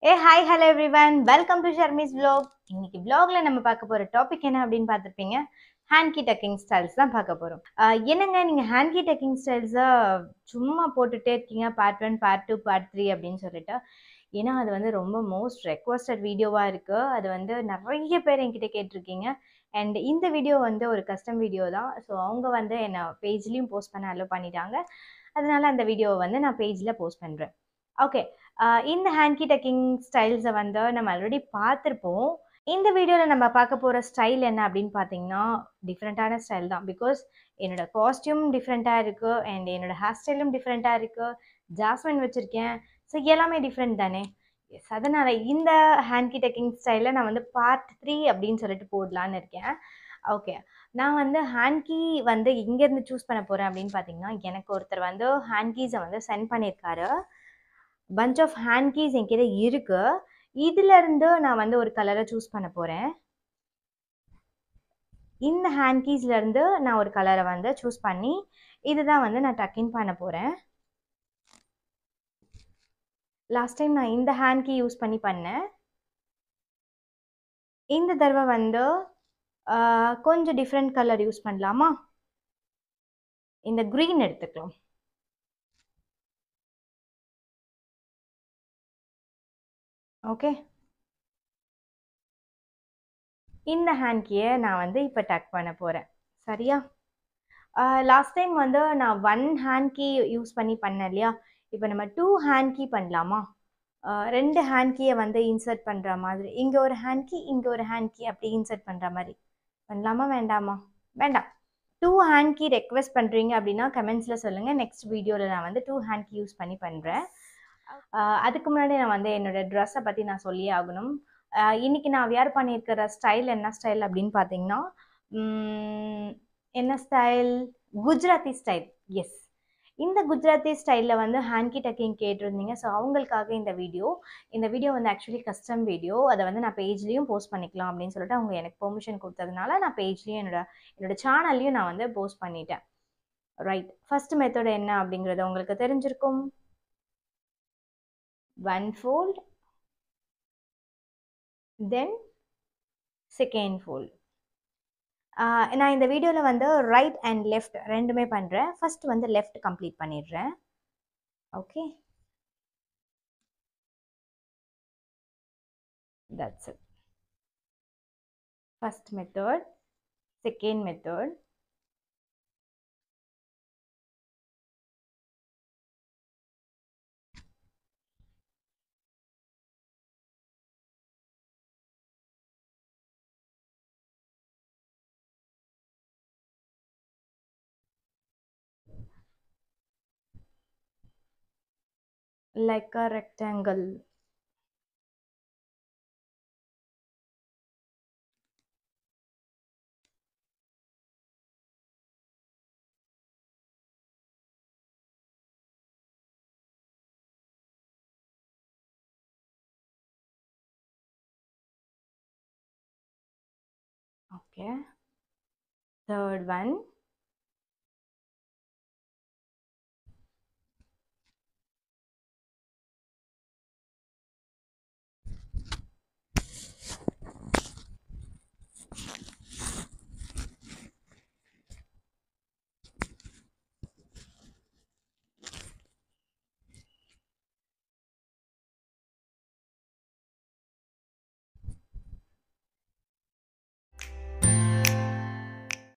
A hi hello everyone welcome to Sharmi's vlog இன்னைக்கு vlogல நம்ம பார்க்க போற டாபிக் என்ன அப்படின்னு பார்த்துருப்பீங்க ஹேண்ட்கி டக்கிங் ஸ்டைல்ஸ் தான் பார்க்க போறோம் ஆஹ் என்னங்க நீங்க ஹேண்ட்கி டக்கிங் ஸ்டைல்ஸை சும்மா போட்டுட்டே இருக்கீங்க part one part two part three அப்படின்னு சொல்லிட்டு ஏன்னா அது வந்து ரொம்ப மோஸ்ட் ரெக்வஸ்டட் வீடியோவாக இருக்கு அது வந்து நிறைய பேர் என்கிட்ட கேட்டிருக்கீங்க அண்ட் இந்த வீடியோ வந்து ஒரு கஸ்டம் வீடியோ தான் ஸோ அவங்க வந்து என்னை பேஜ்லேயும் போஸ்ட் பண்ண அலோவ் பண்ணிட்டாங்க அதனால அந்த வீடியோவை வந்து நான் பேஜில் போஸ்ட் பண்ணுறேன் ஓகே இந்த ஹேண்ட்கி டக்கிங் ஸ்டைல்ஸை வந்து நம்ம ஆல்ரெடி பார்த்துருப்போம் இந்த வீடியோவில் நம்ம பார்க்க போகிற ஸ்டைல் என்ன அப்படின்னு பார்த்தீங்கன்னா டிஃப்ரெண்ட்டான ஸ்டைல் தான் பிகாஸ் என்னோட காஸ்டியூம் டிஃப்ரெண்ட்டாக இருக்குது அண்ட் என்னோட ஹேர் ஸ்டைலும் டிஃப்ரெண்ட்டாக இருக்குது ஜாஸ்மின் வச்சுருக்கேன் ஸோ எல்லாமே டிஃப்ரெண்ட் தானே எஸ் அதனால் இந்த ஹேண்ட்கி டக்கிங் ஸ்டைலில் நான் வந்து பார்ட் த்ரீ அப்படின்னு சொல்லிட்டு போடலான்னு இருக்கேன் ஓகே நான் வந்து ஹேண்ட்கீ வந்து எங்கேருந்து சூஸ் பண்ண போகிறேன் அப்படின்னு பார்த்தீங்கன்னா எனக்கு ஒருத்தர் வந்து ஹேண்ட்கீஸை வந்து சென்ட் பண்ணியிருக்காரு பஞ்ச் ஆஃப் ஹேண்ட்கீஸ் என்கிட்ட இருக்கு இதுல இருந்து நான் வந்து ஒரு கலரை சூஸ் பண்ண போறேன் இந்த ஹேண்ட்கீஸ்ல இருந்து நான் ஒரு கலரை வந்து சூஸ் பண்ணி இதுதான் வந்து நான் டக்கின் பண்ண போறேன் லாஸ்ட் டைம் நான் இந்த ஹேண்ட்கீ யூஸ் பண்ணி பண்ணேன் இந்த தடவை வந்து ஆஹ், கொஞ்சம் டிஃப்ரெண்ட் கலர் யூஸ் பண்ணலாமா இந்த க்ரீன் எடுத்துக்கலாம் ஓகே இந்த ஹேண்ட்கியை நான் வந்து இப்போ டக் பண்ண போகிறேன் சரியா லாஸ்ட் டைம் வந்து நான் ஒன் ஹேண்ட் கீ யூஸ் பண்ணி பண்ணேன் இல்லையா இப்போ நம்ம டூ ஹேண்ட் கீ பண்ணலாமா ஆஹ் ரெண்டு ஹேண்ட் கீயை வந்து இன்சர்ட் பண்ணுற மாதிரி இங்கே ஒரு ஹேண்ட் கீ இங்கே ஒரு ஹேண்ட் கீ அப்படி இன்சர்ட் பண்ணுற மாதிரி பண்ணலாமா வேண்டாமா வேண்டாம் டூ ஹேண்ட் கீ ரெக்வெஸ்ட் பண்ணுறீங்க அப்படின்னா கமெண்ட்ஸில் சொல்லுங்கள் நெக்ஸ்ட் வீடியோவில் நான் வந்து டூ ஹேண்ட் கீ யூஸ் பண்ணி பண்ணுறேன் ஆஹ் அதுக்கு முன்னாடி நான் வந்து என்னோட ட்ரெஸ்ஸை பற்றி நான் சொல்லியே ஆகணும் ஆஹ் இன்னைக்கு நான் வியர் பண்ணியிருக்கிற ஸ்டைல் என்ன ஸ்டைல் அப்படின்னு பார்த்தீங்கன்னா உம், என்ன ஸ்டைல் குஜராத்தி ஸ்டைல் எஸ் இந்த குஜராத்தி ஸ்டைலில் வந்து ஹேண்ட்கி டக்கிங் கேட்டிருந்தீங்க ஸோ அவங்களுக்காக இந்த வீடியோ இந்த வீடியோ வந்து ஆக்சுவலி கஸ்டம் வீடியோ அதை வந்து நான் பேஜ்லேயும் போஸ்ட் பண்ணிக்கலாம் அப்படின்னு சொல்லிட்டு அவங்க எனக்கு பெர்மிஷன் கொடுத்ததுனால நான் பேஜ்லேயும் என்னோட என்னோட சேனல்லையும் நான் வந்து போஸ்ட் பண்ணிட்டேன் ரைட் ஃபர்ஸ்ட் மெத்தட் என்ன அப்படிங்கிறது உங்களுக்கு தெரிஞ்சிருக்கும் one fold then second fold ஆஹ் நான் இந்த வீடியோவில் வந்து ரைட் அண்ட் லெஃப்ட் ரெண்டுமே பண்ணுறேன் ஃபர்ஸ்ட் வந்து லெஃப்ட் கம்ப்ளீட் பண்ணிடுறேன் okay that's it first method second method like a rectangle okay third one